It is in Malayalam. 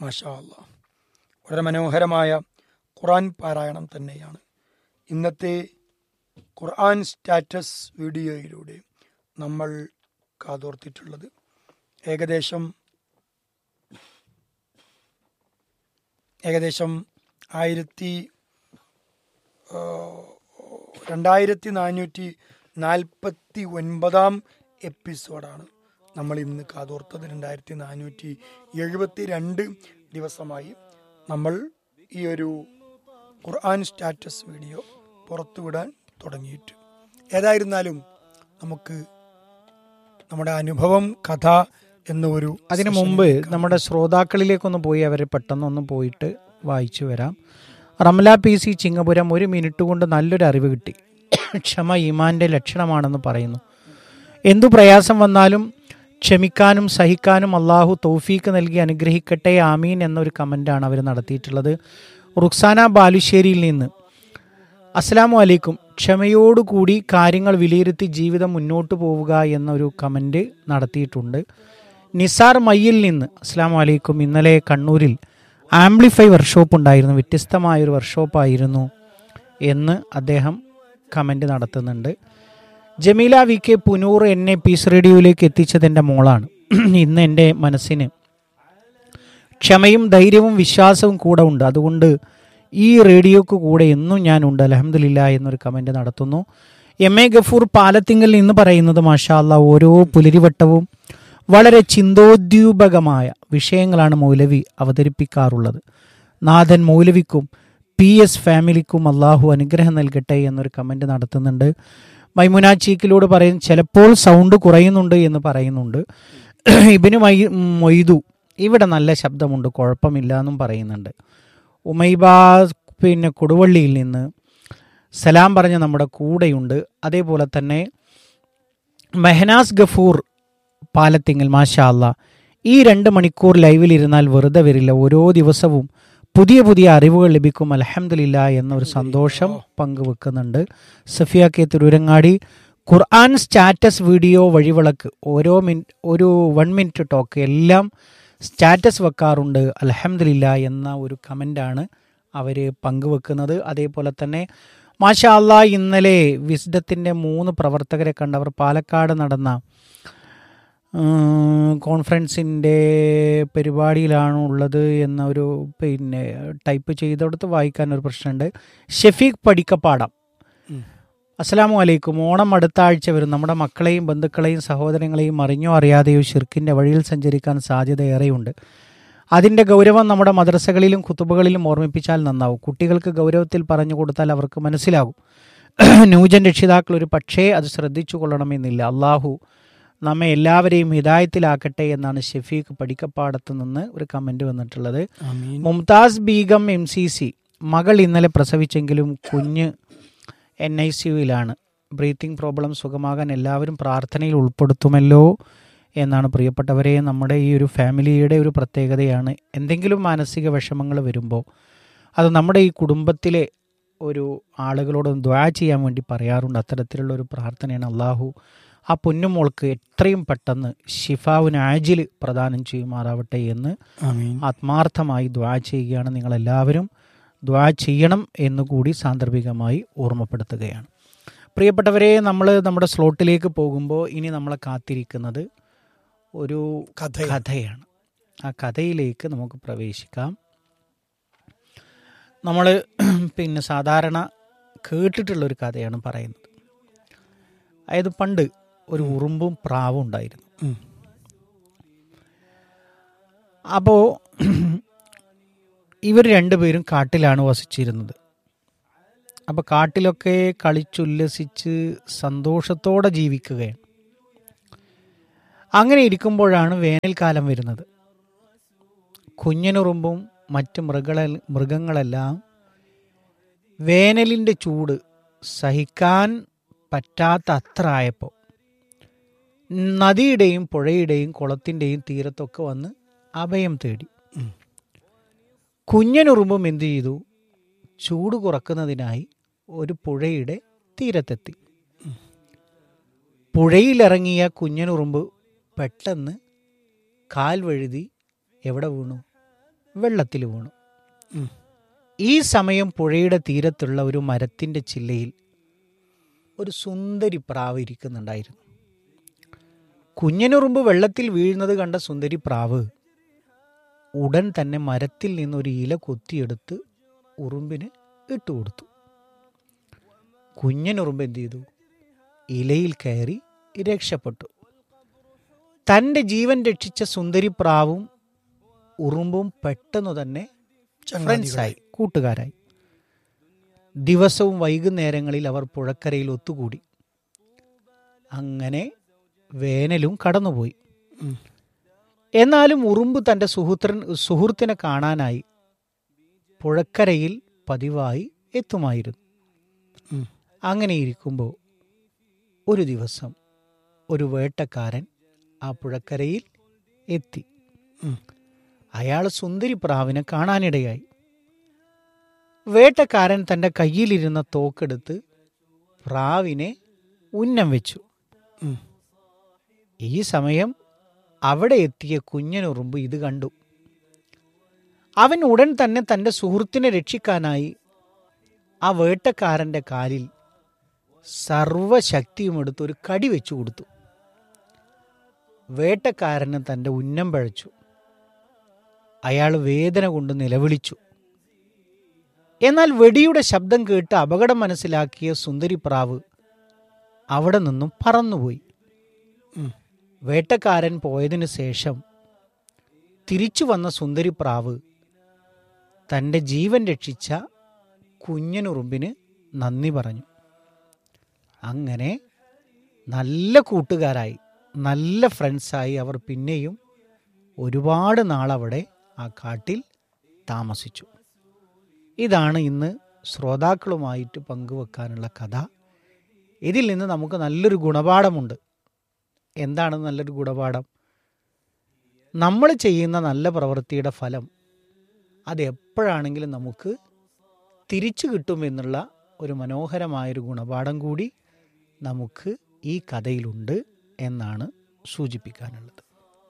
മാഷാ അല്ലാ വളരെ മനോഹരമായ ഖുർആൻ പാരായണം തന്നെയാണ് ഇന്നത്തെ ഖുർആൻ സ്റ്റാറ്റസ് വീഡിയോയിലൂടെ നമ്മൾ കാതോർത്തിട്ടുള്ളത് ഏകദേശം ഏകദേശം ആയിരത്തി ആ, രണ്ടായിരത്തി നാനൂറ്റി നാൽപ്പത്തി ഒൻപതാം എപ്പിസോഡാണ് നമ്മൾ ഇന്ന് കാതോർത്തത് രണ്ടായിരത്തി നാനൂറ്റി എഴുപത്തി രണ്ട് ദിവസമായി നമ്മൾ ഈ ഒരു ഖുർആൻ സ്റ്റാറ്റസ് വീഡിയോ പുറത്തുവിടാൻ തുടങ്ങിയിട്ട് ഏതായിരുന്നാലും നമുക്ക് നമ്മുടെ അനുഭവം കഥ എന്ന ഒരു അതിനു മുമ്പ് നമ്മുടെ ശ്രോതാക്കളിലേക്കൊന്ന് പോയി അവരെ പെട്ടെന്നൊന്ന് പോയിട്ട് വായിച്ചു വരാം റംല പി സി ചിങ്ങപുരം ഒരു മിനിറ്റ് കൊണ്ട് നല്ലൊരു അറിവ് കിട്ടി ക്ഷമ ഈമാന്റെ ലക്ഷണമാണെന്ന് പറയുന്നു എന്തു പ്രയാസം വന്നാലും ക്ഷമിക്കാനും സഹിക്കാനും അള്ളാഹു തൗഫീക്ക് നൽകി അനുഗ്രഹിക്കട്ടെ ആമീൻ എന്നൊരു കമൻ്റാണ് അവർ നടത്തിയിട്ടുള്ളത് റുക്സാന ബാലുശ്ശേരിയിൽ നിന്ന് അസ്സലാമു അലൈക്കും ക്ഷമയോടുകൂടി കാര്യങ്ങൾ വിലയിരുത്തി ജീവിതം മുന്നോട്ട് പോവുക എന്നൊരു കമൻറ്റ് നടത്തിയിട്ടുണ്ട് നിസാർ മയ്യിൽ നിന്ന് അസ്സാം വലൈക്കും ഇന്നലെ കണ്ണൂരിൽ ആംപ്ലിഫൈ വർക്ക്ഷോപ്പ് ഉണ്ടായിരുന്നു വ്യത്യസ്തമായൊരു വർക്ക്ഷോപ്പായിരുന്നു എന്ന് അദ്ദേഹം കമൻറ്റ് നടത്തുന്നുണ്ട് ജമീല വി കെ പുനൂർ എന്നെ പീസ് റേഡിയോയിലേക്ക് എത്തിച്ചത് എൻ്റെ മോളാണ് ഇന്ന് എൻ്റെ മനസ്സിന് ക്ഷമയും ധൈര്യവും വിശ്വാസവും കൂടെ ഉണ്ട് അതുകൊണ്ട് ഈ റേഡിയോക്ക് കൂടെ എന്നും ഞാനുണ്ട് അലഹമില്ല എന്നൊരു കമൻറ്റ് നടത്തുന്നു എം എ ഗഫൂർ പാലത്തിങ്കൽ നിന്ന് പറയുന്നത് മാഷാല്ല ഓരോ പുലരിവട്ടവും വളരെ ചിന്തോദ്യൂപകമായ വിഷയങ്ങളാണ് മൗലവി അവതരിപ്പിക്കാറുള്ളത് നാഥൻ മൗലവിക്കും പി എസ് ഫാമിലിക്കും അള്ളാഹു അനുഗ്രഹം നൽകട്ടെ എന്നൊരു കമൻറ്റ് നടത്തുന്നുണ്ട് മൈമുന ചീക്കിലൂടെ പറയും ചിലപ്പോൾ സൗണ്ട് കുറയുന്നുണ്ട് എന്ന് പറയുന്നുണ്ട് ഇബിന് മൈ മൊയ്തു ഇവിടെ നല്ല ശബ്ദമുണ്ട് കുഴപ്പമില്ല എന്നും പറയുന്നുണ്ട് ഉമൈബ പിന്നെ കൊടുവള്ളിയിൽ നിന്ന് സലാം പറഞ്ഞ നമ്മുടെ കൂടെയുണ്ട് അതേപോലെ തന്നെ മെഹനാസ് ഗഫൂർ പാലത്തിങ്ങൽ മാഷാ അല്ല ഈ രണ്ട് മണിക്കൂർ ലൈവിലിരുന്നാൽ വെറുതെ വരില്ല ഓരോ ദിവസവും പുതിയ പുതിയ അറിവുകൾ ലഭിക്കും അലഹമില്ല എന്നൊരു സന്തോഷം പങ്കുവെക്കുന്നുണ്ട് സഫിയ കെ തിരൂരങ്ങാടി ഖുർആൻ സ്റ്റാറ്റസ് വീഡിയോ വഴിവിളക്ക് ഓരോ മിനിറ്റ് ഒരു വൺ മിനിറ്റ് ടോക്ക് എല്ലാം സ്റ്റാറ്റസ് വെക്കാറുണ്ട് അലഹമില്ല എന്ന ഒരു കമൻ്റാണ് അവർ പങ്കുവെക്കുന്നത് അതേപോലെ തന്നെ മാഷാ അല്ലാ ഇന്നലെ വിസ്ഡത്തിൻ്റെ മൂന്ന് പ്രവർത്തകരെ കണ്ടവർ പാലക്കാട് നടന്ന കോൺഫറൻസിൻ്റെ പരിപാടിയിലാണ് ഉള്ളത് എന്ന ഒരു പിന്നെ ടൈപ്പ് ചെയ്തെടുത്ത് വായിക്കാൻ ഒരു പ്രശ്നമുണ്ട് ഷെഫീഖ് പടിക്കപ്പാടം അസ്സലാമു അലൈക്കും ഓണം അടുത്ത ആഴ്ച വരും നമ്മുടെ മക്കളെയും ബന്ധുക്കളെയും സഹോദരങ്ങളെയും അറിഞ്ഞോ അറിയാതെയോ ഷിർക്കിൻ്റെ വഴിയിൽ സഞ്ചരിക്കാൻ സാധ്യത ഏറെയുണ്ട് അതിൻ്റെ ഗൗരവം നമ്മുടെ മദ്രസകളിലും കുത്തുബകളിലും ഓർമ്മിപ്പിച്ചാൽ നന്നാവും കുട്ടികൾക്ക് ഗൗരവത്തിൽ പറഞ്ഞു കൊടുത്താൽ അവർക്ക് മനസ്സിലാകും ന്യൂജൻ രക്ഷിതാക്കൾ ഒരു പക്ഷേ അത് ശ്രദ്ധിച്ചു കൊള്ളണമെന്നില്ല അള്ളാഹു നമ്മെ എല്ലാവരെയും ഹിതായത്തിലാക്കട്ടെ എന്നാണ് ഷെഫീഖ് പടിക്കപ്പാടത്ത് നിന്ന് ഒരു കമൻറ്റ് വന്നിട്ടുള്ളത് Ameen Mumtaz Begum M C C മകൾ ഇന്നലെ പ്രസവിച്ചെങ്കിലും കുഞ്ഞ് എൻ ഐ സിയുയിലാണ് ബ്രീത്തിങ് പ്രോബ്ലം സുഖമാകാൻ എല്ലാവരും പ്രാർത്ഥനയിൽ ഉൾപ്പെടുത്തുമല്ലോ എന്നാണ് പ്രിയപ്പെട്ടവരെ നമ്മുടെ ഈ ഒരു ഫാമിലിയുടെ ഒരു പ്രത്യേകതയാണ് എന്തെങ്കിലും മാനസിക വിഷമങ്ങൾ വരുമ്പോൾ അത് നമ്മുടെ ഈ കുടുംബത്തിലെ ഒരു ആളുകളോട് ദ്വാ ചെയ്യാൻ വേണ്ടി പറയാറുണ്ട് അത്തരത്തിലുള്ള ഒരു പ്രാർത്ഥനയാണ് അള്ളാഹു ആ പൊന്നുമോൾക്ക് എത്രയും പെട്ടെന്ന് ഷിഫാവിന് ആജിൽ പ്രദാനം ചെയ്യുമാറാവട്ടെ എന്ന് ആമീൻ ആത്മാർത്ഥമായി ദ്വാ ചെയ്യുകയാണ് നിങ്ങളെല്ലാവരും ദ്വാ ചെയ്യണം എന്നുകൂടി സാന്ദർഭികമായി ഓർമ്മപ്പെടുത്തുകയാണ് പ്രിയപ്പെട്ടവരെ നമ്മൾ നമ്മുടെ സ്ലോട്ടിലേക്ക് പോകുമ്പോൾ ഇനി നമ്മളെ കാത്തിരിക്കുന്നത് ഒരു കഥ കഥയാണ് ആ കഥയിലേക്ക് നമുക്ക് പ്രവേശിക്കാം നമ്മൾ പിന്നെ സാധാരണ കേട്ടിട്ടുള്ള ഒരു കഥയാണ് പറയുന്നത് അതായത് പണ്ട് ഒരു ഉറുമ്പും പ്രാവും ഉണ്ടായിരുന്നു ഉം. അപ്പോൾ ഇവർ രണ്ടുപേരും കാട്ടിലാണ് വസിച്ചിരുന്നത് അപ്പോൾ കാട്ടിലൊക്കെ കളിച്ചുല്ലസിച്ച് സന്തോഷത്തോടെ ജീവിക്കുകയാണ് അങ്ങനെ ഇരിക്കുമ്പോഴാണ് വേനൽക്കാലം വരുന്നത് കുഞ്ഞനുറുമ്പും മറ്റ് മൃഗ മൃഗങ്ങളെല്ലാം വേനലിൻ്റെ ചൂട് സഹിക്കാൻ പറ്റാത്ത അത്ര ആയപ്പോൾ നദിയുടെയും പുഴയുടെയും കുളത്തിൻ്റെയും തീരത്തൊക്കെ വന്ന് അഭയം തേടി ഉം. കുഞ്ഞനുറുമ്പും എന്തു ചെയ്തു ചൂട് കുറക്കുന്നതിനായി ഒരു പുഴയുടെ തീരത്തെത്തി പുഴയിലിറങ്ങിയ കുഞ്ഞനുറുമ്പ് പെട്ടെന്ന് കാൽ വഴുതി എവിടെ വീണു വെള്ളത്തിൽ വീണു ഉം. ഈ സമയം പുഴയുടെ തീരത്തുള്ള ഒരു മരത്തിൻ്റെ ചില്ലയിൽ ഒരു സുന്ദരി പ്രാവ് ഇരിക്കുന്നുണ്ടായിരുന്നു കുഞ്ഞനുറുമ്പ് വെള്ളത്തിൽ വീഴുന്നത് കണ്ട സുന്ദരി പ്രാവ് ഉടൻ തന്നെ മരത്തിൽ നിന്നൊരു ഇല കൊത്തിയെടുത്ത് ഉറുമ്പിന് ഇട്ടുകൊടുത്തു കുഞ്ഞനുറുമ്പ് എന്ത് ചെയ്തു ഇലയിൽ കയറി രക്ഷപ്പെട്ടു തൻ്റെ ജീവൻ രക്ഷിച്ച സുന്ദരി പ്രാവും ഉറുമ്പും പെട്ടെന്ന് തന്നെ ഫ്രണ്ട്സായി കൂട്ടുകാരായി ദിവസവും വൈകുന്നേരങ്ങളിൽ അവർ പുഴക്കരയിൽ ഒത്തുകൂടി അങ്ങനെ വേനലും കടന്നുപോയി ഉം. എന്നാലും ഉറുമ്പ് തൻ്റെ സുഹൃത്തൻ സുഹൃത്തിനെ കാണാനായി പുഴക്കരയിൽ പതിവായി എത്തുമായിരുന്നു ഉം. അങ്ങനെ ഇരിക്കുമ്പോൾ ഒരു ദിവസം ഒരു വേട്ടക്കാരൻ ആ പുഴക്കരയിൽ എത്തി ഉം. അയാൾ സുന്ദരി പ്രാവിനെ കാണാനിടയായി വേട്ടക്കാരൻ തൻ്റെ കയ്യിലിരുന്ന തോക്കെടുത്ത് പ്രാവിനെ ഉന്നം വെച്ചു ഉം. ഈ സമയം അവിടെ എത്തിയ കുഞ്ഞനുറുമ്പ് ഇത് കണ്ടു അവൻ ഉടൻ തന്നെ തൻ്റെ സുഹൃത്തിനെ രക്ഷിക്കാനായി ആ വേട്ടക്കാരൻ്റെ കാലിൽ സർവശക്തിയും എടുത്ത് ഒരു കടി വെച്ചു കൊടുത്തു വേട്ടക്കാരന് തൻ്റെ ഉന്നം പഴച്ചു അയാൾ വേദന കൊണ്ട് നിലവിളിച്ചു എന്നാൽ വെടിയുടെ ശബ്ദം കേട്ട് അപകടം മനസ്സിലാക്കിയ സുന്ദരി പ്രാവ് അവിടെ നിന്നും പറന്നുപോയി ഉം. വേട്ടക്കാരൻ പോയതിനു ശേഷം തിരിച്ചു വന്ന സുന്ദരി പ്രാവ് തൻ്റെ ജീവൻ രക്ഷിച്ച കുഞ്ഞനുറുമ്പിന് നന്ദി പറഞ്ഞു അങ്ങനെ നല്ല കൂട്ടുകാരായി നല്ല ഫ്രണ്ട്സായി അവർ പിന്നെയും ഒരുപാട് നാളവിടെ ആ കാട്ടിൽ താമസിച്ചു ഇതാണ് ഇന്ന് ശ്രോതാക്കളുമായിട്ട് പങ്കുവെക്കാനുള്ള കഥ ഇതിൽ നിന്ന് നമുക്ക് നല്ലൊരു ഗുണപാഠമുണ്ട് എന്താണ് നല്ലൊരു ഗുണപാഠം നമ്മൾ ചെയ്യുന്ന നല്ല പ്രവൃത്തിയുടെ ഫലം അത് എപ്പോഴാണെങ്കിലും നമുക്ക് തിരിച്ചു കിട്ടുമെന്നുള്ള ഒരു മനോഹരമായൊരു ഗുണപാഠം കൂടി നമുക്ക് ഈ കഥയിലുണ്ട് എന്നാണ് സൂചിപ്പിക്കാനുള്ളത്